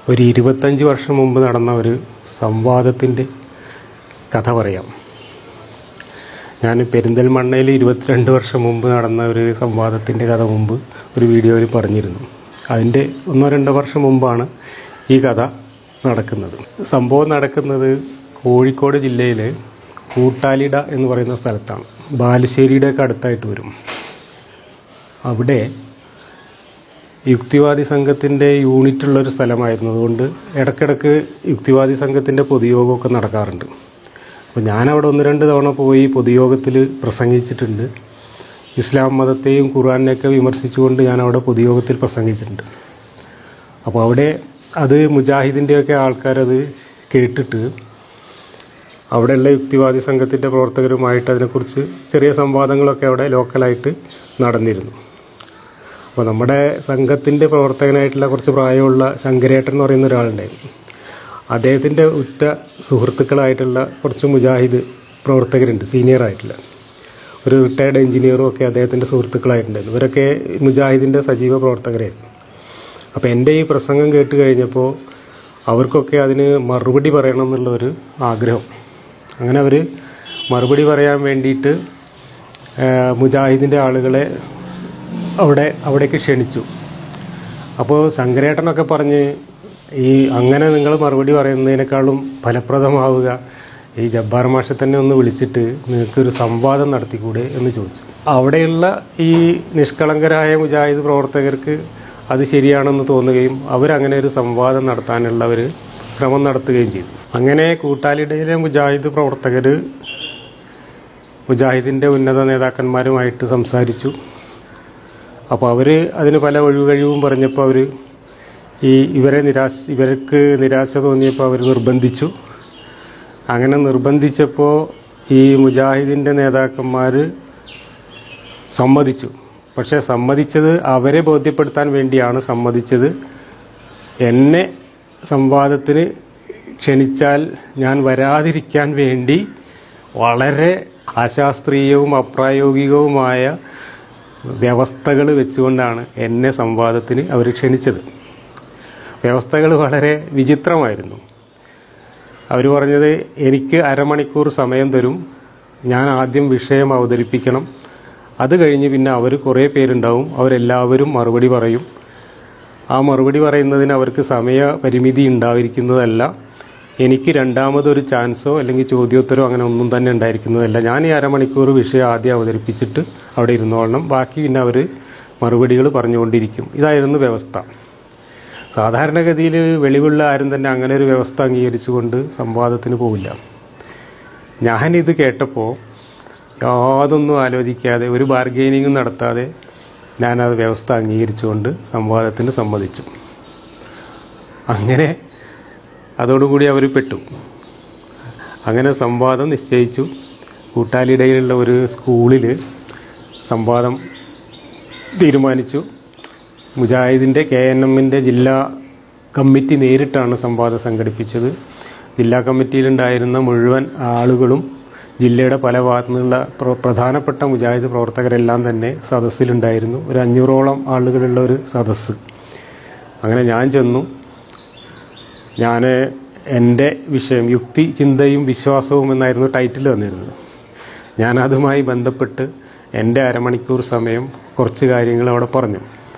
ഒരു ഇരുപത്തഞ്ച് വർഷം മുമ്പ് നടന്ന ഒരു സംവാദത്തിൻ്റെ കഥ പറയാം ഞാൻ പെരിന്തൽമണ്ണയിൽ ഇരുപത്തിരണ്ട് വർഷം മുമ്പ് നടന്ന ഒരു സംവാദത്തിൻ്റെ കഥ മുമ്പ് ഒരു വീഡിയോയിൽ പറഞ്ഞിരുന്നു അതിൻ്റെ ഒന്നോ രണ്ടോ വർഷം മുമ്പാണ് ഈ കഥ നടക്കുന്നത് സംഭവം നടക്കുന്നത് കോഴിക്കോട് ജില്ലയിലെ കൂട്ടാലിട എന്ന് പറയുന്ന സ്ഥലത്താണ് ബാലുശ്ശേരിയുടെ ഒക്കെ അടുത്തായിട്ട് വരും അവിടെ യുക്തിവാദി സംഘത്തിൻ്റെ യൂണിറ്റ് ഉള്ളൊരു സ്ഥലമായിരുന്നു അതുകൊണ്ട് ഇടയ്ക്കിടയ്ക്ക് യുക്തിവാദി സംഘത്തിൻ്റെ പൊതുയോഗമൊക്കെ നടക്കാറുണ്ട് അപ്പോൾ ഞാനവിടെ ഒന്ന് രണ്ട് തവണ പോയി പൊതുയോഗത്തിൽ പ്രസംഗിച്ചിട്ടുണ്ട് ഇസ്ലാം മതത്തെയും ഖുർആാനെയൊക്കെ വിമർശിച്ചുകൊണ്ട് ഞാൻ അവിടെ പൊതുയോഗത്തിൽ പ്രസംഗിച്ചിട്ടുണ്ട് അപ്പോൾ അവിടെ അത് മുജാഹിദിൻ്റെയൊക്കെ ആൾക്കാരത് കേട്ടിട്ട് അവിടെയുള്ള യുക്തിവാദി സംഘത്തിൻ്റെ പ്രവർത്തകരുമായിട്ട് അതിനെക്കുറിച്ച് ചെറിയ സംവാദങ്ങളൊക്കെ അവിടെ ലോക്കലായിട്ട് നടന്നിരുന്നു അപ്പോൾ നമ്മുടെ സംഘത്തിൻ്റെ പ്രവർത്തകനായിട്ടുള്ള കുറച്ച് പ്രായമുള്ള ശങ്കരേട്ടൻ എന്ന് പറയുന്ന ഒരാളുണ്ടായിരുന്നു അദ്ദേഹത്തിൻ്റെ ഉറ്റ സുഹൃത്തുക്കളായിട്ടുള്ള കുറച്ച് മുജാഹിദ് പ്രവർത്തകരുണ്ട് സീനിയറായിട്ടുള്ള ഒരു റിട്ടയർഡ് എഞ്ചിനീയറും ഒക്കെ അദ്ദേഹത്തിൻ്റെ സുഹൃത്തുക്കളായിട്ടുണ്ടായിരുന്നു ഇവരൊക്കെ മുജാഹിദിൻ്റെ സജീവ പ്രവർത്തകരായിരുന്നു അപ്പോൾ എൻ്റെ ഈ പ്രസംഗം കേട്ട് കഴിഞ്ഞപ്പോൾ അവർക്കൊക്കെ അതിന് മറുപടി പറയണം എന്നുള്ള ഒരു ആഗ്രഹം അങ്ങനെ അവർ മറുപടി പറയാൻ വേണ്ടിയിട്ട് മുജാഹിദിൻ്റെ ആളുകളെ അവിടെ അവിടേക്ക് ക്ഷണിച്ചു അപ്പോൾ ശങ്കരേട്ടനൊക്കെ പറഞ്ഞ് ഈ അങ്ങനെ നിങ്ങൾ മറുപടി പറയുന്നതിനേക്കാളും ഫലപ്രദമാവുക ഈ ജബ്ബാർ മാഷെ തന്നെ ഒന്ന് വിളിച്ചിട്ട് നിങ്ങൾക്കൊരു സംവാദം നടത്തിക്കൂടെ എന്ന് ചോദിച്ചു അവിടെയുള്ള ഈ നിഷ്കളങ്കരായ മുജാഹിദ് പ്രവർത്തകർക്ക് അത് ശരിയാണെന്ന് തോന്നുകയും അവരങ്ങനെ ഒരു സംവാദം നടത്താനുള്ള ഒരു ശ്രമം നടത്തുകയും ചെയ്തു അങ്ങനെ കൂട്ടാലിടയിലെ മുജാഹിദ് പ്രവർത്തകർ മുജാഹിദിൻ്റെ ഉന്നത നേതാക്കന്മാരുമായിട്ട് സംസാരിച്ചു അപ്പോൾ അവർ അതിന് പല ഒഴിവുകഴിവും പറഞ്ഞപ്പോൾ അവർ ഈ ഇവരെ നിരാശ ഇവർക്ക് നിരാശ തോന്നിയപ്പോൾ അവർ നിർബന്ധിച്ചു അങ്ങനെ നിർബന്ധിച്ചപ്പോൾ ഈ മുജാഹിദിൻ്റെ നേതാക്കന്മാർ സമ്മതിച്ചു പക്ഷേ സമ്മതിച്ചത് അവരെ ബോധ്യപ്പെടുത്താൻ വേണ്ടിയാണ് സമ്മതിച്ചത് എന്നെ സംവാദത്തിന് ക്ഷണിച്ചാൽ ഞാൻ വരാതിരിക്കാൻ വേണ്ടി വളരെ അശാസ്ത്രീയവും അപ്രായോഗികവുമായ വ്യവസ്ഥകൾ വെച്ചുകൊണ്ടാണ് എന്നെ സംവാദത്തിന് അവർ ക്ഷണിച്ചത് വ്യവസ്ഥകൾ വളരെ വിചിത്രമായിരുന്നു അവർ പറഞ്ഞത് എനിക്ക് അരമണിക്കൂർ സമയം തരും ഞാൻ ആദ്യം വിഷയം അവതരിപ്പിക്കണം അത് കഴിഞ്ഞ് പിന്നെ അവർ കുറേ പേരുണ്ടാവും അവരെല്ലാവരും മറുപടി പറയും ആ മറുപടി പറയുന്നതിന് അവർക്ക് സമയ പരിമിതി ഉണ്ടായിരിക്കുന്നതല്ല എനിക്ക് രണ്ടാമതൊരു ചാൻസോ അല്ലെങ്കിൽ ചോദ്യോത്തരോ അങ്ങനെ ഒന്നും തന്നെ ഉണ്ടായിരിക്കുന്നതല്ല ഞാൻ ഈ അരമണിക്കൂർ വിഷയം ആദ്യം അവതരിപ്പിച്ചിട്ട് അവിടെ ഇരുന്നോളണം ബാക്കി പിന്നെ അവർ മറുപടികൾ പറഞ്ഞുകൊണ്ടിരിക്കും ഇതായിരുന്നു വ്യവസ്ഥ സാധാരണഗതിയിൽ വെളിവുള്ള ആരും തന്നെ അങ്ങനെ ഒരു വ്യവസ്ഥ അംഗീകരിച്ചുകൊണ്ട് സംവാദത്തിന് പോവില്ല ഞാനിത് കേട്ടപ്പോൾ യാതൊന്നും ആലോചിക്കാതെ ഒരു ബാർഗെയിനിങ്ങും നടത്താതെ ഞാനത് വ്യവസ്ഥ അംഗീകരിച്ചുകൊണ്ട് സംവാദത്തിന് സമ്മതിച്ചു അങ്ങനെ അതോടുകൂടി അവർ പെട്ടു അങ്ങനെ സംവാദം നിശ്ചയിച്ചു കൂട്ടാലിടയിലുള്ള ഒരു സ്കൂളിൽ സംവാദം തീരുമാനിച്ചു മുജാഹിദിൻ്റെ കെ എൻ എമ്മിൻ്റെ ജില്ലാ കമ്മിറ്റി നേരിട്ടാണ് സംവാദം സംഘടിപ്പിച്ചത് ജില്ലാ കമ്മിറ്റിയിലുണ്ടായിരുന്ന മുഴുവൻ ആളുകളും ജില്ലയുടെ പല ഭാഗത്തു നിന്നുള്ള പ്ര- പ്രധാനപ്പെട്ട മുജാഹിദ് പ്രവർത്തകരെല്ലാം തന്നെ സദസ്സിലുണ്ടായിരുന്നു ഒരു അഞ്ഞൂറോളം ആളുകളുള്ള ഒരു സദസ്സ് അങ്ങനെ ഞാൻ ചെന്നു ഞാൻ എൻ്റെ വിഷയം യുക്തി ചിന്തയും വിശ്വാസവും എന്നായിരുന്നു ടൈറ്റിൽ തന്നിരുന്നത് ഞാൻ അതുമായി ബന്ധപ്പെട്ട് എൻ്റെ അരമണിക്കൂർ സമയം കുറച്ച് കാര്യങ്ങൾ അവിടെ പറഞ്ഞു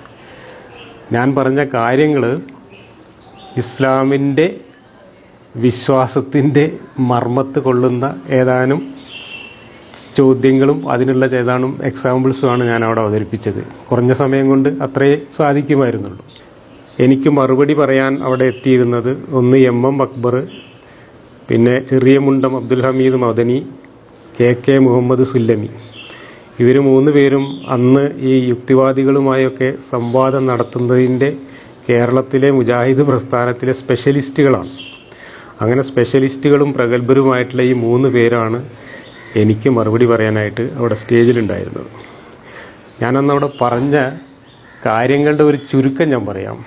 ഞാൻ പറഞ്ഞ കാര്യങ്ങൾ ഇസ്ലാമിൻ്റെ വിശ്വാസത്തിൻ്റെ മർമ്മത്ത് കൊള്ളുന്ന ഏതാനും ചോദ്യങ്ങളും അതിനുള്ള ഏതാനും എക്സാമ്പിൾസുമാണ് ഞാൻ അവിടെ അവതരിപ്പിച്ചത് കുറഞ്ഞ സമയം കൊണ്ട് അത്രയേ സാധിക്കുമായിരുന്നുള്ളൂ എനിക്ക് മറുപടി പറയാൻ അവിടെ എത്തിയിരുന്നത് ഒന്ന് എം എം അക്ബർ പിന്നെ ചെറിയ മുണ്ടം അബ്ദുൽ ഹമീദ് മദനി കെ കെ മുഹമ്മദ് സുല്ലമി ഇവർ മൂന്ന് പേരും അന്ന് ഈ യുക്തിവാദികളുമായൊക്കെ സംവാദം നടത്തുന്നതിൻ്റെ കേരളത്തിലെ മുജാഹിദ് പ്രസ്ഥാനത്തിലെ സ്പെഷ്യലിസ്റ്റുകളാണ് അങ്ങനെ സ്പെഷ്യലിസ്റ്റുകളും പ്രഗത്ഭരുമായിട്ടുള്ള ഈ മൂന്ന് പേരാണ് എനിക്ക് മറുപടി പറയാനായിട്ട് അവിടെ സ്റ്റേജിലുണ്ടായിരുന്നത് ഞാനന്ന് അവിടെ പറഞ്ഞ കാര്യങ്ങളുടെ ഒരു ചുരുക്കം ഞാൻ പറയാം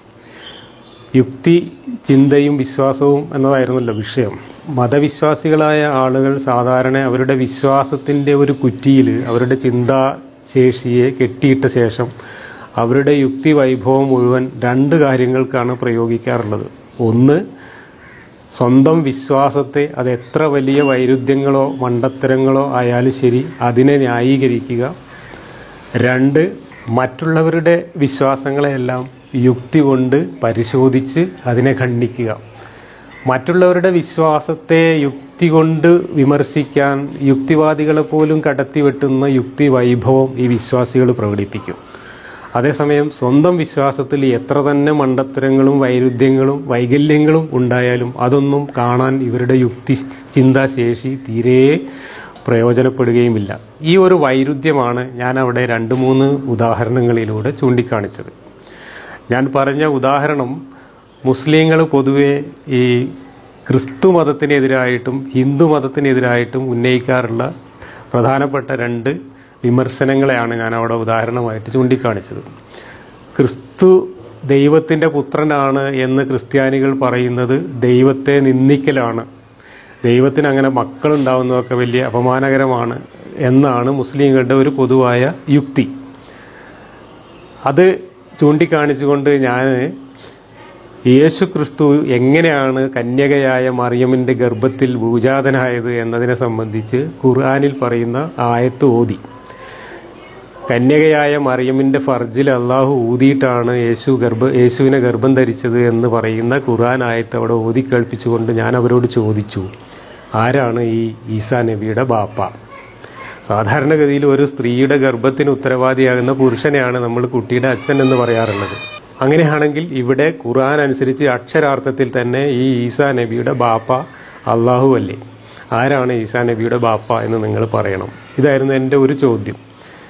യുക്തി ചിന്തയും വിശ്വാസവും എന്നതായിരുന്നല്ലോ വിഷയം മതവിശ്വാസികളായ ആളുകൾ സാധാരണ അവരുടെ വിശ്വാസത്തിൻ്റെ ഒരു കുറ്റിയിൽ അവരുടെ ചിന്താശേഷിയെ കെട്ടിയിട്ട ശേഷം അവരുടെ യുക്തി വൈഭവം മുഴുവൻ രണ്ട് കാര്യങ്ങൾക്കാണ് പ്രയോഗിക്കാറുള്ളത് ഒന്ന് സ്വന്തം വിശ്വാസത്തെ അത് എത്ര വലിയ വൈരുദ്ധ്യങ്ങളോ മണ്ടത്തരങ്ങളോ ആയാലും ശരി അതിനെ ന്യായീകരിക്കുക രണ്ട് മറ്റുള്ളവരുടെ വിശ്വാസങ്ങളെയെല്ലാം യുക്തി കൊണ്ട് പരിശോധിച്ച് അതിനെ ഖണ്ഡിക്കുക മറ്റുള്ളവരുടെ വിശ്വാസത്തെ യുക്തി കൊണ്ട് വിമർശിക്കാൻ യുക്തിവാദികളെ പോലും കടത്തിവെട്ടുന്ന യുക്തി വൈഭവം ഈ വിശ്വാസികൾ പ്രകടിപ്പിക്കും അതേസമയം സ്വന്തം വിശ്വാസത്തിൽ എത്ര തന്നെ മണ്ടത്തരങ്ങളും വൈരുദ്ധ്യങ്ങളും വൈകല്യങ്ങളും ഉണ്ടായാലും അതൊന്നും കാണാൻ ഇവരുടെ യുക്തി ചിന്താശേഷി തീരെ പ്രയോജനപ്പെടുകയുമില്ല ഈ ഒരു വൈരുദ്ധ്യമാണ് ഞാൻ അവിടെ രണ്ട് മൂന്ന് ഉദാഹരണങ്ങളിലൂടെ ചൂണ്ടിക്കാണിച്ചത് ഞാൻ പറഞ്ഞ ഉദാഹരണം മുസ്ലിങ്ങൾ പൊതുവെ ഈ ക്രിസ്തു മതത്തിനെതിരായിട്ടും ഹിന്ദു മതത്തിനെതിരായിട്ടും ഉന്നയിക്കാറുള്ള പ്രധാനപ്പെട്ട രണ്ട് വിമർശനങ്ങളെയാണ് ഞാൻ അവിടെ ഉദാഹരണമായിട്ട് ചൂണ്ടിക്കാണിച്ചത് ക്രിസ്തു ദൈവത്തിൻ്റെ പുത്രനാണ് എന്ന് ക്രിസ്ത്യാനികൾ പറയുന്നത് ദൈവത്തെ നിന്ദിക്കലാണ് ദൈവത്തിന് അങ്ങനെ മക്കളുണ്ടാവുന്നതൊക്കെ വലിയ അപമാനകരമാണ് എന്നാണ് മുസ്ലിങ്ങളുടെ ഒരു പൊതുവായ യുക്തി അത് ചൂണ്ടിക്കാണിച്ചുകൊണ്ട് ഞാൻ യേശു ക്രിസ്തു എങ്ങനെയാണ് കന്യകയായ മറിയമിൻ്റെ ഗർഭത്തിൽ ഭൂജാതനായത് എന്നതിനെ സംബന്ധിച്ച് ഖുർആാനിൽ പറയുന്ന ആയത്ത് ഓതി കന്യകയായ മറിയമിൻ്റെ ഫർജിൽ അള്ളാഹു ഊതിയിട്ടാണ് യേശു ഗർഭ യേശുവിനെ ഗർഭം ധരിച്ചത് എന്ന് പറയുന്ന ഖുർആൻ ആയത്ത് അവിടെ ഓതി കേൾപ്പിച്ചുകൊണ്ട് ഞാൻ അവരോട് ചോദിച്ചു ആരാണ് ഈ ഈസാ നബിയുടെ ബാപ്പ സാധാരണഗതിയിൽ ഒരു സ്ത്രീയുടെ ഗർഭത്തിന് ഉത്തരവാദിയാകുന്ന പുരുഷനെയാണ് നമ്മൾ കുട്ടിയുടെ അച്ഛൻ എന്ന് പറയാറുള്ളത് അങ്ങനെയാണെങ്കിൽ ഇവിടെ ഖുർആൻ അനുസരിച്ച് അക്ഷരാർത്ഥത്തിൽ തന്നെ ഈ ഈസാ നബിയുടെ ബാപ്പ അള്ളാഹു അല്ലേ ആരാണ് ഈസാ നബിയുടെ ബാപ്പ എന്ന് നിങ്ങൾ പറയണം ഇതായിരുന്നു എൻ്റെ ഒരു ചോദ്യം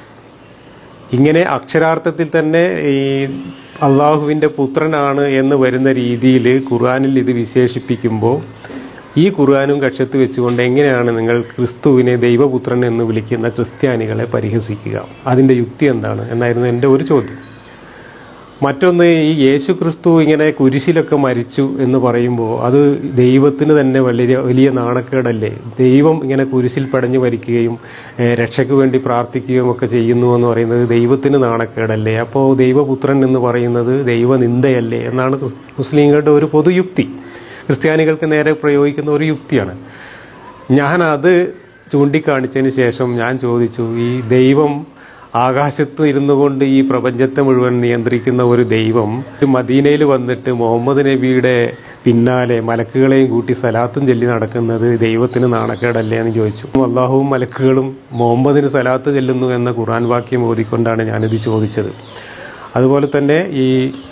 ഇങ്ങനെ അക്ഷരാർത്ഥത്തിൽ തന്നെ ഈ അള്ളാഹുവിൻ്റെ പുത്രനാണ് എന്ന് വരുന്ന രീതിയിൽ ഖുർആനിൽ ഇത് വിശേഷിപ്പിക്കുമ്പോൾ ഈ ഖുർആാനും കക്ഷത്ത് വെച്ചുകൊണ്ട് എങ്ങനെയാണ് നിങ്ങൾ ക്രിസ്തുവിനെ ദൈവപുത്രൻ എന്ന് വിളിക്കുന്ന ക്രിസ്ത്യാനികളെ പരിഹസിക്കുക അതിൻ്റെ യുക്തി എന്താണ് എന്നായിരുന്നു എൻ്റെ ഒരു ചോദ്യം മറ്റൊന്ന് ഈ യേശു ക്രിസ്തു ഇങ്ങനെ കുരിശിലൊക്കെ മരിച്ചു എന്ന് പറയുമ്പോൾ അത് ദൈവത്തിന് തന്നെ വലിയ വലിയ നാണക്കേടല്ലേ ദൈവം ഇങ്ങനെ കുരിശിൽ പടഞ്ഞു മരിക്കുകയും ഏഹ്, രക്ഷയ്ക്ക് വേണ്ടി പ്രാർത്ഥിക്കുകയും ഒക്കെ ചെയ്യുന്നു എന്ന് പറയുന്നത് ദൈവത്തിന് നാണക്കേടല്ലേ അപ്പോൾ ദൈവപുത്രൻ എന്ന് പറയുന്നത് ദൈവനിന്ദയല്ലേ എന്നാണ് മുസ്ലിങ്ങളുടെ ഒരു പൊതുയുക്തി ക്രിസ്ത്യാനികൾക്ക് നേരെ പ്രയോഗിക്കുന്ന ഒരു യുക്തിയാണ് ഞാൻ അത് ചൂണ്ടിക്കാണിച്ചതിന് ശേഷം ഞാൻ ചോദിച്ചു ഈ ദൈവം ആകാശത്ത് ഇരുന്നു കൊണ്ട് ഈ പ്രപഞ്ചത്തെ മുഴുവൻ നിയന്ത്രിക്കുന്ന ഒരു ദൈവം മദീനയിൽ വന്നിട്ട് മുഹമ്മദ് നബിയുടെ പിന്നാലെ മലക്കുകളെയും കൂട്ടി സലാത്തും ചൊല്ലി നടക്കുന്നത് ദൈവത്തിന് നാണക്കേടല്ലേ എന്ന് ചോദിച്ചു അള്ളാഹുവും മലക്കുകളും മുഹമ്മദിന് സലാത്ത് ചെല്ലുന്നു എന്ന ഖുർആൻ വാക്യം ഓതിക്കൊണ്ടാണ് ഞാനിത് ചോദിച്ചത് അതുപോലെ തന്നെ ഈ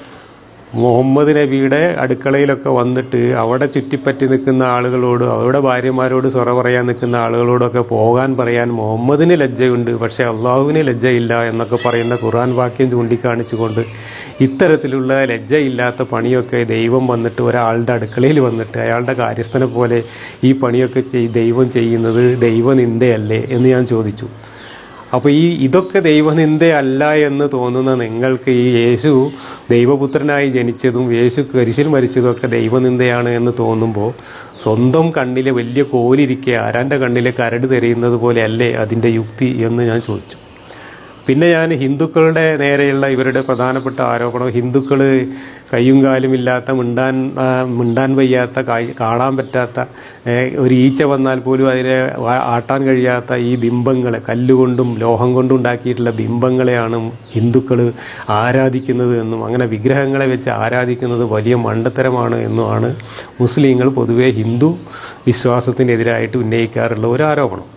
മുഹമ്മദ് നബിയുടെ അടുക്കളയിലൊക്കെ വന്നിട്ട് അവിടെ ചുറ്റിപ്പറ്റി നിൽക്കുന്ന ആളുകളോട് അവരുടെ ഭാര്യമാരോട് സൊറ പറയാൻ നിൽക്കുന്ന ആളുകളോടൊക്കെ പോകാൻ പറയാൻ മുഹമ്മദിന് ലജ്ജയുണ്ട് പക്ഷേ അള്ളാഹുവിന് ലജ്ജയില്ല എന്നൊക്കെ പറയുന്ന ഖുർആൻ വാക്യം ചൂണ്ടിക്കാണിച്ചുകൊണ്ട് ഇത്തരത്തിലുള്ള ലജ്ജയില്ലാത്ത പണിയൊക്കെ ദൈവം വന്നിട്ട് ഒരാളുടെ അടുക്കളയിൽ വന്നിട്ട് അയാളുടെ കാര്യസ്ഥനെ പോലെ ഈ പണിയൊക്കെ ചെയ് ദൈവം ചെയ്യുന്നത് ദൈവനിന്ദയല്ലേ എന്ന് ഞാൻ ചോദിച്ചു അപ്പോൾ ഈ ഇതൊക്കെ ദൈവനിന്ദയല്ല എന്ന് തോന്നുന്ന നിങ്ങൾക്ക് ഈ യേശു ദൈവപുത്രനായി ജനിച്ചതും യേശു കരിശിൽ മരിച്ചതൊക്കെ ദൈവനിന്ദയാണ് എന്ന് തോന്നുമ്പോൾ സ്വന്തം കണ്ണിലെ വലിയ കോലിരിക്കെ ആരാൻ്റെ കണ്ണിലെ കരട് തെരയുന്നത് പോലെ അല്ലേ അതിൻ്റെ യുക്തി എന്ന് ഞാൻ ചോദിച്ചു പിന്നെ ഞാൻ ഹിന്ദുക്കളുടെ നേരെയുള്ള ഇവരുടെ പ്രധാനപ്പെട്ട ആരോപണം ഹിന്ദുക്കൾ കയ്യും കാലും ഇല്ലാത്ത മിണ്ടാൻ ആ, മിണ്ടാൻ വയ്യാത്ത കായ്- കാണാൻ പറ്റാത്ത ഏ, ഒരു ഈച്ച വന്നാൽ പോലും അതിനെ വാ- ആട്ടാൻ കഴിയാത്ത ഈ ബിംബങ്ങളെ കല്ലുകൊണ്ടും ലോഹം കൊണ്ടും ഉണ്ടാക്കിയിട്ടുള്ള ബിംബങ്ങളെയാണ് ഹിന്ദുക്കൾ ആരാധിക്കുന്നത് എന്നും അങ്ങനെ വിഗ്രഹങ്ങളെ വെച്ച് ആരാധിക്കുന്നത് വലിയ മണ്ടത്തരമാണ് എന്നുമാണ് മുസ്ലിങ്ങൾ പൊതുവെ ഹിന്ദു വിശ്വാസത്തിനെതിരായിട്ട് ഉന്നയിക്കാറുള്ള ഒരു ആരോപണം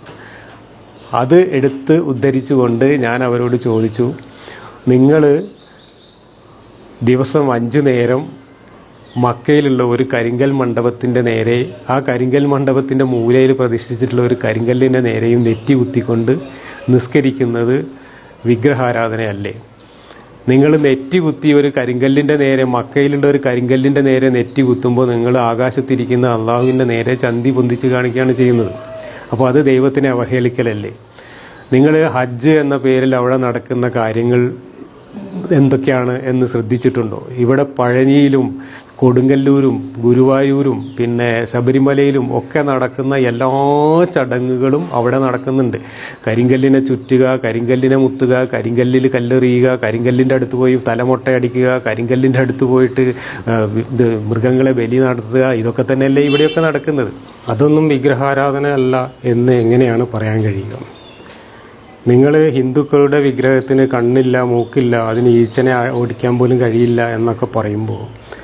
അത് എടുത്ത് ഉദ്ധരിച്ചുകൊണ്ട് ഞാൻ അവരോട് ചോദിച്ചു നിങ്ങൾ ദിവസം അഞ്ചു നേരം മക്കയിലുള്ള ഒരു കരിങ്കൽ മണ്ഡപത്തിൻ്റെ നേരെ ആ കരിങ്കൽ മണ്ഡപത്തിൻ്റെ മൂലയിൽ പ്രതിഷ്ഠിച്ചിട്ടുള്ള ഒരു കരിങ്കല്ലിൻ്റെ നേരെയും നെറ്റി കുത്തിക്കൊണ്ട് നിസ്കരിക്കുന്നത് വിഗ്രഹാരാധനയല്ലേ നിങ്ങൾ നെറ്റി കുത്തി ഒരു കരിങ്കല്ലിൻ്റെ നേരെ മക്കയിലുള്ള ഒരു കരിങ്കല്ലിൻ്റെ നേരെ നെറ്റി കുത്തുമ്പോൾ നിങ്ങൾ ആകാശത്തിരിക്കുന്ന അള്ളാഹുവിൻ്റെ നേരെ ചന്തി പൊന്തിച്ച് കാണിക്കുകയാണ് ചെയ്യുന്നത് അപ്പോൾ അത് ദൈവത്തിനെ അവഹേളിക്കലല്ലേ നിങ്ങൾ ഹജ്ജ് എന്ന പേരിൽ അവിടെ നടക്കുന്ന കാര്യങ്ങൾ എന്തൊക്കെയാണ് എന്ന് ശ്രദ്ധിച്ചിട്ടുണ്ടോ ഇവിടെ പഴനിയിലും കൊടുങ്ങല്ലൂരും ഗുരുവായൂരും പിന്നെ ശബരിമലയിലും ഒക്കെ നടക്കുന്ന എല്ലാ ചടങ്ങുകളും അവിടെ നടക്കുന്നുണ്ട് കരിങ്കല്ലിനെ ചുറ്റുക കരിങ്കല്ലിനെ മുത്തുക കരിങ്കല്ലിൽ കല്ലെറിയുക കരിങ്കല്ലിൻ്റെ അടുത്ത് പോയി തലമുട്ടയടിക്കുക കരിങ്കല്ലിൻ്റെ അടുത്ത് പോയിട്ട് ആ, ഇത് മൃഗങ്ങളെ ബലി നടത്തുക ഇതൊക്കെ തന്നെയല്ലേ ഇവിടെയൊക്കെ നടക്കുന്നത് അതൊന്നും വിഗ്രഹാരാധന അല്ല എന്ന് എങ്ങനെയാണ് പറയാൻ കഴിയുക നിങ്ങൾ ഹിന്ദുക്കളുടെ വിഗ്രഹത്തിന് കണ്ണില്ല മൂക്കില്ല അതിന് ഈച്ചനെ ആ- ഓടിക്കാൻ പോലും കഴിയില്ല എന്നൊക്കെ പറയുമ്പോൾ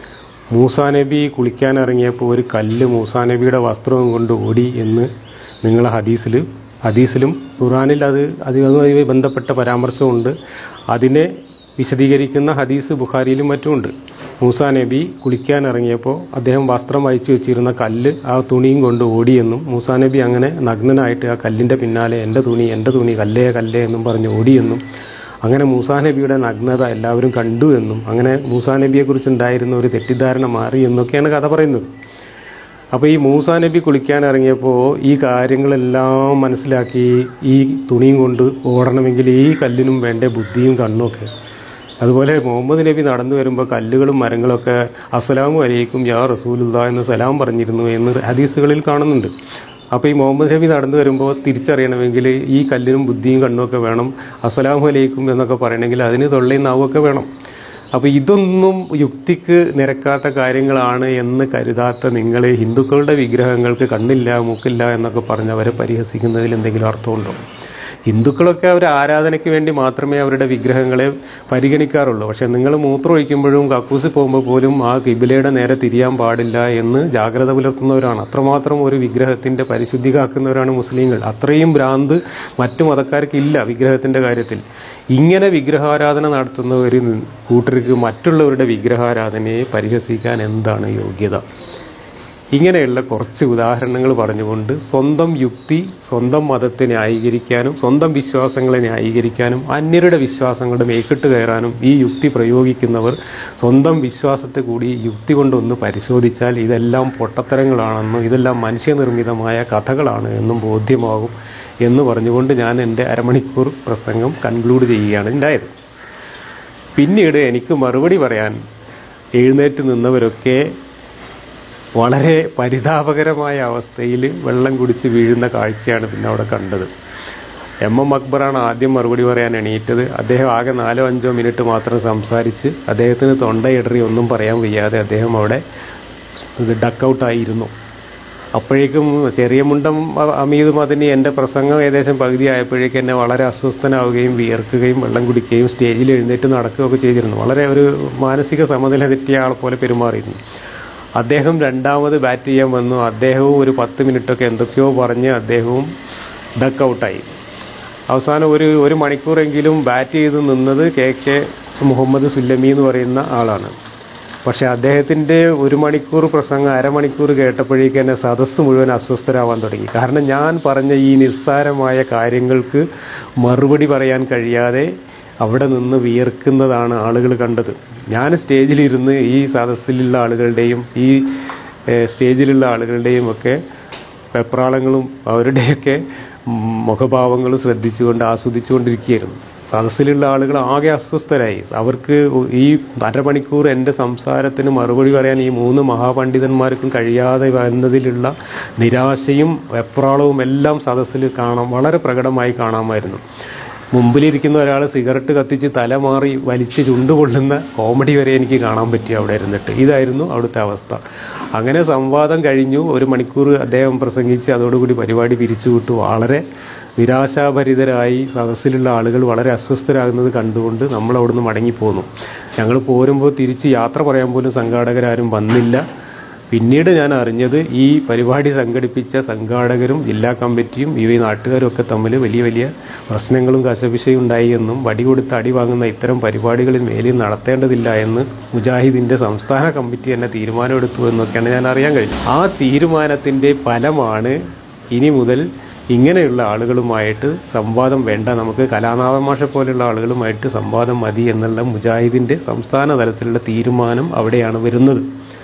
മൂസാ നബി കുളിക്കാൻ ഇറങ്ങിയപ്പോൾ ഒരു കല്ല് മൂസാ നബിയുടെ വസ്ത്രവും കൊണ്ട് ഓടി എന്ന് നിങ്ങൾ ഹദീസിൽ ഹദീസിലും ഖുറാനിൽ അത് അത് അതുമായി ബന്ധപ്പെട്ട പരാമർശമുണ്ട് അതിനെ വിശദീകരിക്കുന്ന ഹദീസ് ബുഖാരിയിലും മറ്റുമുണ്ട് മൂസാ നബി കുളിക്കാൻ ഇറങ്ങിയപ്പോൾ അദ്ദേഹം വസ്ത്രം അയച്ചു വെച്ചിരുന്ന കല്ല് ആ തുണിയും കൊണ്ട് ഓടിയെന്നും മൂസാ നബി അങ്ങനെ നഗ്നനായിട്ട് ആ കല്ലിൻ്റെ പിന്നാലെ എൻ്റെ തുണി എൻ്റെ തുണി കല്ലേ കല്ലേ എന്നും പറഞ്ഞ് ഓടിയെന്നും അങ്ങനെ മൂസാ നബിയുടെ നഗ്നത എല്ലാവരും കണ്ടു എന്നും അങ്ങനെ മൂസാ നബിയെക്കുറിച്ച് ഉണ്ടായിരുന്ന ഒരു തെറ്റിദ്ധാരണ മാറി എന്നൊക്കെയാണ് കഥ പറയുന്നത് അപ്പോൾ ഈ മൂസാ നബി കുളിക്കാൻ ഇറങ്ങിയപ്പോൾ ഈ കാര്യങ്ങളെല്ലാം മനസ്സിലാക്കി ഈ തുണിയും കൊണ്ട് ഓടണമെങ്കിൽ ഈ കല്ലിനും വേണ്ട ബുദ്ധിയും കണ്ണുമൊക്കെ അതുപോലെ മുഹമ്മദ് നബി നടന്നു വരുമ്പോൾ കല്ലുകളും മരങ്ങളൊക്കെ അസ്സലാമു അലൈക്കും യാ റസൂലുള്ള എന്ന് സലാം പറഞ്ഞിരുന്നു എന്ന് ഹദീസുകളിൽ കാണുന്നുണ്ട് അപ്പോൾ ഈ മുഹമ്മദ് നബി നടന്നു വരുമ്പോൾ തിരിച്ചറിയണമെങ്കിൽ ഈ കല്ലിനും ബുദ്ധിയും കണ്ണുമൊക്കെ വേണം അസ്സലാമു അലൈക്കും എന്നൊക്കെ പറയണമെങ്കിൽ അതിന് തൊള്ളയും നാവൊക്കെ വേണം അപ്പോൾ ഇതൊന്നും യുക്തിക്ക് നിരക്കാത്ത കാര്യങ്ങളാണ് എന്ന് കരുതാത്ത നിങ്ങൾ ഹിന്ദുക്കളുടെ വിഗ്രഹങ്ങൾക്ക് കണ്ണില്ല മൂക്കില്ല എന്നൊക്കെ പറഞ്ഞ് അവരെ പരിഹസിക്കുന്നതിൽ എന്തെങ്കിലും അർത്ഥമുണ്ടോ ഹിന്ദുക്കളൊക്കെ അവർ ആരാധനയ്ക്ക് വേണ്ടി മാത്രമേ അവരുടെ വിഗ്രഹങ്ങളെ പരിഗണിക്കാറുള്ളൂ പക്ഷേ നിങ്ങൾ മൂത്രമൊഴിക്കുമ്പോഴും കക്കൂസിൽ പോകുമ്പോൾ പോലും ആ കിബിലയുടെ നേരെ തിരിയാൻ പാടില്ല എന്ന് ജാഗ്രത പുലർത്തുന്നവരാണ് അത്രമാത്രം ഒരു വിഗ്രഹത്തിൻ്റെ പരിശുദ്ധി കാക്കുന്നവരാണ് മുസ്ലിങ്ങൾ അത്രയും ഭ്രാന്ത് മറ്റു മതക്കാർക്കില്ല വിഗ്രഹത്തിൻ്റെ കാര്യത്തിൽ ഇങ്ങനെ വിഗ്രഹാരാധന നടത്തുന്ന ഒരു കൂട്ടർക്ക് മറ്റുള്ളവരുടെ വിഗ്രഹാരാധനയെ പരിഹസിക്കാൻ എന്താണ് യോഗ്യത ഇങ്ങനെയുള്ള കുറച്ച് ഉദാഹരണങ്ങൾ പറഞ്ഞുകൊണ്ട് സ്വന്തം യുക്തി സ്വന്തം മതത്തെ ന്യായീകരിക്കാനും സ്വന്തം വിശ്വാസങ്ങളെ ന്യായീകരിക്കാനും അന്യരുടെ വിശ്വാസങ്ങളുടെ മേക്കിട്ട് കയറാനും ഈ യുക്തി പ്രയോഗിക്കുന്നവർ സ്വന്തം വിശ്വാസത്തെ കൂടി യുക്തി കൊണ്ടൊന്ന് പരിശോധിച്ചാൽ ഇതെല്ലാം പൊട്ടത്തരങ്ങളാണെന്നും ഇതെല്ലാം മനുഷ്യനിർമ്മിതമായ കഥകളാണ് എന്നും ബോധ്യമാകും എന്ന് പറഞ്ഞുകൊണ്ട് ഞാൻ എൻ്റെ അരമണിക്കൂർ പ്രസംഗം കൺക്ലൂഡ് ചെയ്യുകയാണ് ഉണ്ടായത് പിന്നീട് എനിക്ക് മറുപടി പറയാൻ എഴുന്നേറ്റ് നിന്നവരൊക്കെ വളരെ പരിതാപകരമായ അവസ്ഥയിൽ വെള്ളം കുടിച്ച് വീഴുന്ന കാഴ്ചയാണ് പിന്നെ അവിടെ കണ്ടത് എം എം അക്ബറാണ് ആദ്യം മറുപടി പറയാൻ എണീറ്റത് അദ്ദേഹം ആകെ നാലോ അഞ്ചോ മിനിറ്റ് മാത്രം സംസാരിച്ച് അദ്ദേഹത്തിന് തൊണ്ടയിടറി ഒന്നും പറയാൻ വയ്യാതെ അദ്ദേഹം അവിടെ ഇത് ഡക്കൗട്ടായിരുന്നു അപ്പോഴേക്കും ചെറിയ മുണ്ടം അ- അമീദ് മദനി എൻ്റെ പ്രസംഗം ഏകദേശം പകുതി ആയപ്പോഴേക്കും എന്നെ വളരെ അസ്വസ്ഥനാവുകയും വിയർക്കുകയും വെള്ളം കുടിക്കുകയും സ്റ്റേജിൽ എഴുന്നേറ്റ് നടക്കുകയൊക്കെ ചെയ്തിരുന്നു വളരെ ഒരു മാനസിക സമനില തെറ്റിയ ആളെ പോലെ പെരുമാറിയിരുന്നു അദ്ദേഹം രണ്ടാമത് ബാറ്റ് ചെയ്യാൻ വന്നു അദ്ദേഹവും ഒരു പത്ത് മിനിറ്റൊക്കെ എന്തൊക്കെയോ പറഞ്ഞ് അദ്ദേഹവും ഡക്ക് ഔട്ടായി അവസാനം ഒരു ഒരു മണിക്കൂറെങ്കിലും ബാറ്റ് ചെയ്ത് നിന്നത് കെ കെ മുഹമ്മദ് സുല്ലമി എന്ന് പറയുന്ന ആളാണ് പക്ഷേ അദ്ദേഹത്തിൻ്റെ ഒരു മണിക്കൂർ പ്രസംഗം അരമണിക്കൂർ കേട്ടപ്പോഴേക്ക് തന്നെ സദസ്സ് മുഴുവൻ അസ്വസ്ഥരാവാൻ തുടങ്ങി കാരണം ഞാൻ പറഞ്ഞ ഈ നിസ്സാരമായ കാര്യങ്ങൾക്ക് മറുപടി പറയാൻ കഴിയാതെ അവിടെ നിന്ന് വിയർക്കുന്നതാണ് ആളുകൾ കണ്ടത് ഞാൻ സ്റ്റേജിലിരുന്ന് ഈ സദസ്സിലുള്ള ആളുകളുടെയും ഈ ഏഹ്, സ്റ്റേജിലുള്ള ആളുകളുടെയും ഒക്കെ വെപ്രാളങ്ങളും അവരുടെയൊക്കെ ഉം, മുഖഭാവങ്ങളും ശ്രദ്ധിച്ചുകൊണ്ട് ആസ്വദിച്ചുകൊണ്ടിരിക്കുകയായിരുന്നു സദസ്സിലുള്ള ആളുകൾ ആകെ അസ്വസ്ഥരായി അവർക്ക് ഈ അരമണിക്കൂർ എൻ്റെ സംസാരത്തിന് മറുപടി പറയാൻ ഈ മൂന്ന് മഹാപണ്ഡിതന്മാർക്കും കഴിയാതെ വന്നതിലുള്ള നിരാശയും വെപ്രാളവും എല്ലാം സദസ്സിൽ കാണാം വളരെ പ്രകടമായി കാണാമായിരുന്നു മുമ്പിലിരിക്കുന്ന ഒരാൾ സിഗരറ്റ് കത്തിച്ച് തലമാറി വലിച്ച് ചുണ്ടുകൊള്ളുന്ന കോമഡി വരെ എനിക്ക് കാണാൻ പറ്റി അവിടെ ഇരുന്നിട്ട് ഇതായിരുന്നു അവിടുത്തെ അവസ്ഥ അങ്ങനെ സംവാദം കഴിഞ്ഞു ഒരു മണിക്കൂർ അദ്ദേഹം പ്രസംഗിച്ച് അതോടുകൂടി പരിപാടി പിരിച്ചുവിട്ടു വളരെ നിരാശാഭരിതരായി സദസ്സിലുള്ള ആളുകൾ വളരെ അസ്വസ്ഥരാകുന്നത് കണ്ടുകൊണ്ട് നമ്മൾ അവിടുന്ന് മടങ്ങിപ്പോന്നു ഞങ്ങൾ പോരുമ്പോൾ തിരിച്ച് യാത്ര പറയാൻ പോലും സംഘാടകരാരും വന്നില്ല പിന്നീട് ഞാൻ അറിഞ്ഞത് ഈ പരിപാടി സംഘടിപ്പിച്ച സംഘാടകരും ജില്ലാ കമ്മിറ്റിയും ഈ നാട്ടുകാരും ഒക്കെ തമ്മിൽ വലിയ വലിയ പ്രശ്നങ്ങളും കശപിശയും ഉണ്ടായി എന്നും വടി കൊടുത്ത് അടി വാങ്ങുന്ന ഇത്തരം പരിപാടികളിൽ മേലിൽ നടത്തേണ്ടതില്ല എന്ന് മുജാഹിദിൻ്റെ സംസ്ഥാന കമ്മിറ്റി തന്നെ തീരുമാനമെടുത്തു എന്നൊക്കെയാണ് ഞാൻ അറിയാൻ കഴിഞ്ഞത് ആ തീരുമാനത്തിൻ്റെ ഫലമാണ് ഇനി മുതൽ ഇങ്ങനെയുള്ള ആളുകളുമായിട്ട് സംവാദം വേണ്ട നമുക്ക് കലാനാഥമാഷ പോലെയുള്ള ആളുകളുമായിട്ട് സംവാദം മതി എന്നുള്ള മുജാഹിദിൻ്റെ സംസ്ഥാന തലത്തിലുള്ള തീരുമാനം അവിടെയാണ് വരുന്നത്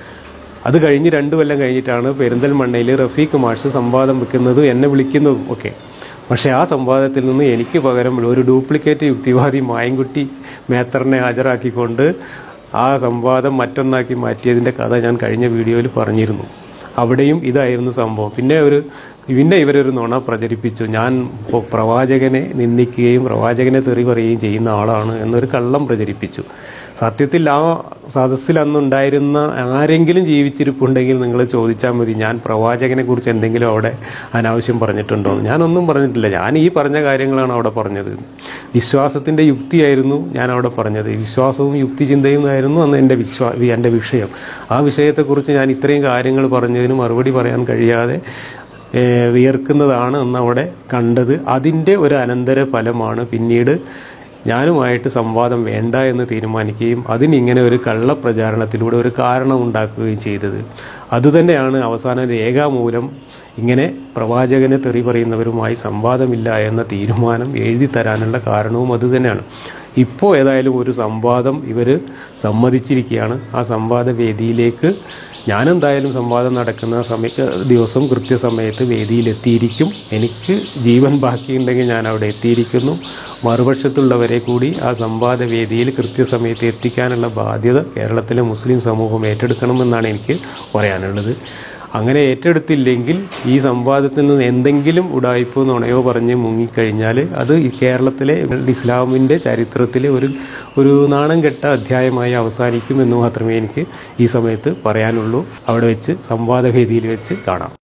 അത് കഴിഞ്ഞ് രണ്ടു കൊല്ലം കഴിഞ്ഞിട്ടാണ് പെരിന്തൽമണ്ണയിൽ റഫീഖ് മാഷ് സംവാദം വെക്കുന്നതും എന്നെ വിളിക്കുന്നതും ഒക്കെ പക്ഷേ ആ സംവാദത്തിൽ നിന്ന് എനിക്ക് പകരം ഒരു ഡ്യൂപ്ലിക്കേറ്റ് യുക്തിവാദി മായൻകുട്ടി മേത്തറിനെ ഹാജരാക്കിക്കൊണ്ട് ആ സംവാദം മറ്റൊന്നാക്കി മാറ്റിയതിൻ്റെ കഥ ഞാൻ കഴിഞ്ഞ വീഡിയോയിൽ പറഞ്ഞിരുന്നു അവിടെയും ഇതായിരുന്നു സംഭവം പിന്നെ ഒരു പിന്നെ ഇവരൊരു നുണ പ്രചരിപ്പിച്ചു ഞാൻ ഇപ്പോൾ പ്രവാചകനെ നിന്ദിക്കുകയും പ്രവാചകനെ തെറി പറയുകയും ചെയ്യുന്ന ആളാണ് എന്നൊരു കള്ളം പ്രചരിപ്പിച്ചു സത്യത്തിൽ ആ സദസ്സിൽ അന്നുണ്ടായിരുന്ന ആരെങ്കിലും ജീവിച്ചിരിപ്പുണ്ടെങ്കിൽ നിങ്ങൾ ചോദിച്ചാൽ മതി ഞാൻ പ്രവാചകനെ കുറിച്ച് എന്തെങ്കിലും അവിടെ അനാവശ്യം പറഞ്ഞിട്ടുണ്ടോ എന്ന് ഞാനൊന്നും പറഞ്ഞിട്ടില്ല ഞാൻ ഈ പറഞ്ഞ കാര്യങ്ങളാണ് അവിടെ പറഞ്ഞത് വിശ്വാസത്തിൻ്റെ യുക്തിയായിരുന്നു ഞാൻ അവിടെ പറഞ്ഞത് വിശ്വാസവും യുക്തിചിന്തയും ആയിരുന്നു അന്ന് എൻ്റെ വിശ്വാ എൻ്റെ വിഷയം ആ വിഷയത്തെക്കുറിച്ച് ഞാൻ ഇത്രയും കാര്യങ്ങൾ പറഞ്ഞതിന് മറുപടി പറയാൻ കഴിയാതെ ഏഹ്, വിയർക്കുന്നതാണ് അന്ന് അവിടെ കണ്ടത് അതിൻ്റെ ഒരു അനന്തര ഫലമാണ് പിന്നീട് ഞാനുമായിട്ട് സംവാദം വേണ്ട എന്ന് തീരുമാനിക്കുകയും അതിനിങ്ങനെ ഒരു കള്ളപ്രചാരണത്തിലൂടെ ഒരു കാരണം ഉണ്ടാക്കുകയും ചെയ്തത് അതുതന്നെയാണ് അവസാനം രേഖാമൂലം ഇങ്ങനെ പ്രവാചകനെ തെറി പറയുന്നവരുമായി സംവാദമില്ല എന്ന തീരുമാനം എഴുതി തരാനുള്ള കാരണവും അതുതന്നെയാണ് ഇപ്പോൾ ഏതായാലും ഒരു സംവാദം ഇവർ സമ്മതിച്ചിരിക്കുകയാണ് ആ സംവാദ വേദിയിലേക്ക് ഞാനെന്തായാലും സംവാദം നടക്കുന്ന സമയ ദിവസം കൃത്യസമയത്ത് വേദിയിലെത്തിയിരിക്കും എനിക്ക് ജീവൻ ബാക്കിയുണ്ടെങ്കിൽ ഞാൻ അവിടെ എത്തിയിരിക്കുന്നു മറുപക്ഷത്തുള്ളവരെ കൂടി ആ സംവാദ വേദിയിൽ കൃത്യസമയത്ത് എത്തിക്കാനുള്ള ബാധ്യത കേരളത്തിലെ മുസ്ലിം സമൂഹം ഏറ്റെടുക്കണമെന്നാണ് എനിക്ക് പറയാനുള്ളത് അങ്ങനെ ഏറ്റെടുത്തില്ലെങ്കിൽ ഈ സംവാദത്തിൽ നിന്ന് എന്തെങ്കിലും ഉടായ്പോ നുണയോ പറഞ്ഞ് മുങ്ങിക്കഴിഞ്ഞാൽ അത് ഈ കേരളത്തിലെ ഇസ്ലാമിൻ്റെ ചരിത്രത്തിലെ ഒരു ഒരു നാണം കെട്ട അധ്യായമായി അവസാനിക്കും എന്ന് മാത്രമേ എനിക്ക് ഈ സമയത്ത് പറയാനുള്ളൂ അവിടെ വെച്ച് സംവാദവേദിയിൽ വെച്ച് കാണാം